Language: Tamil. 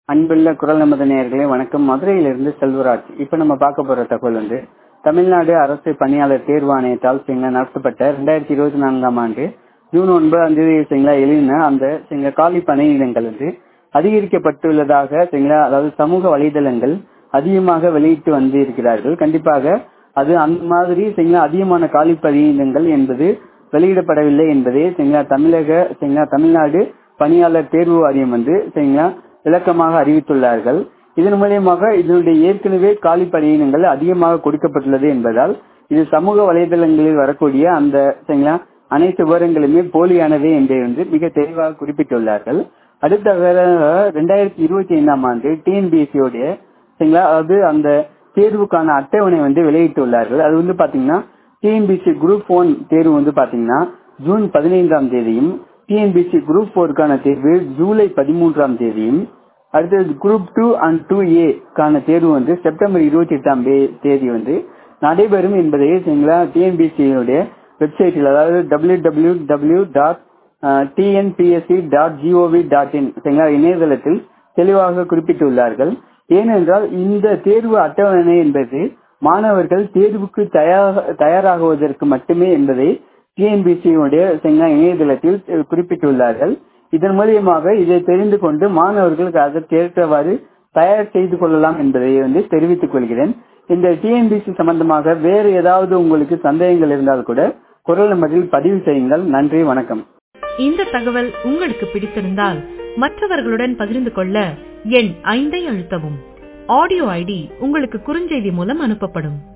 அன்புள்ள குரல் நமது நேயர்களே வணக்கம் மதுரையிலிருந்து செல்வராஜ் இப்ப நம்ம பார்க்க போற தகவல் வந்து தமிழ்நாடு அரசு பணியாளர் தேர்வு ஆணையத்தால் சரிங்களா நடத்தப்பட்ட ரெண்டாயிரத்தி இருபத்தி நான்காம் ஆண்டு ஜூன் ஒன்பதாம் தேதி சரிங்களா எழுதின அந்த சரிங்களா காலி பணியிடங்கள் வந்து அதிகரிக்கப்பட்டுள்ளதாக சரிங்களா அதாவது சமூக வலைதளங்கள் அதிகமாக வெளியிட்டு வந்து இருக்கிறார்கள் கண்டிப்பாக அது அந்த மாதிரி சரிங்களா அதிகமான காலி பணியிடங்கள் என்பது வெளியிடப்படவில்லை என்பதே சரிங்களா தமிழக சரிங்களா தமிழ்நாடு பணியாளர் தேர்வு வாரியம் வந்து சரிங்களா விளக்கமாக அறிவித்துள்ளார்கள் இதன் மூலியமாக இதனுடைய ஏற்கனவே காலி பணியிடங்கள் அதிகமாக கொடுக்கப்பட்டுள்ளது என்பதால் இது சமூக வலைதளங்களில் வரக்கூடிய அந்த சரிங்களா அனைத்து விவரங்களுமே போலியானவை என்பதை வந்து மிக தெளிவாக குறிப்பிட்டுள்ளார்கள் அடுத்த ரெண்டாயிரத்தி இருபத்தி ஐந்தாம் ஆண்டு டிஎன்பிஎஸ்சி உடைய சரிங்களா அதாவது அந்த தேர்வுக்கான அட்டவணை வந்து வெளியிட்டுள்ளார்கள் அது வந்து பாத்தீங்கன்னா டிஎன்பிசி குரூப் ஒன் தேர்வு வந்து பாத்தீங்கன்னா ஜூன் பதினைந்தாம் தேதியும் டிஎன்பிசி குரூப் போருக்கான தேர்வு ஜூலை பதிமூன்றாம் தேதியும் அடுத்தது group two and two A கான தேர்வு வந்து செப்டம்பர் இருபத்தி எட்டாம் தேதி வந்து நடைபெறும் என்பதை சரிங்களா டிஎன்பிசியுடைய வெப்சைட்டில் அதாவது W W W dot TNPSC dot G O V dot in சரிங்களா இணையதளத்தில் தெளிவாக குறிப்பிட்டுள்ளார்கள் ஏனென்றால் இந்த தேர்வு அட்டவணை என்பது மாணவர்கள் தேர்வுக்கு தயாராகுவதற்கு மட்டுமே என்பதை டிஎன்பிசியுடைய இணையதளத்தில் குறிப்பிட்டுள்ளார்கள் இதன் மூலியமாக இதை தெரிந்து கொண்டு மாணவர்களுக்கு அதற்கேற்றவாறு தயார் செய்து கொள்ளலாம் என்பதை வந்து தெரிவித்துக் கொள்கிறேன் இந்த டிஎன்பிசி சம்பந்தமாக வேறு ஏதாவது உங்களுக்கு சந்தேகங்கள் இருந்தால் கூட குரல் நம்பரில் பதிவு செய்யுங்கள் நன்றி வணக்கம் இந்த தகவல் உங்களுக்கு பிடித்திருந்தால் மற்றவர்களுடன் பகிர்ந்து கொள்ள எண் ஐந்தை அழுத்தவும் ஆடியோ ஐடி உங்களுக்கு குறுஞ்செய்தி மூலம் அனுப்பப்படும்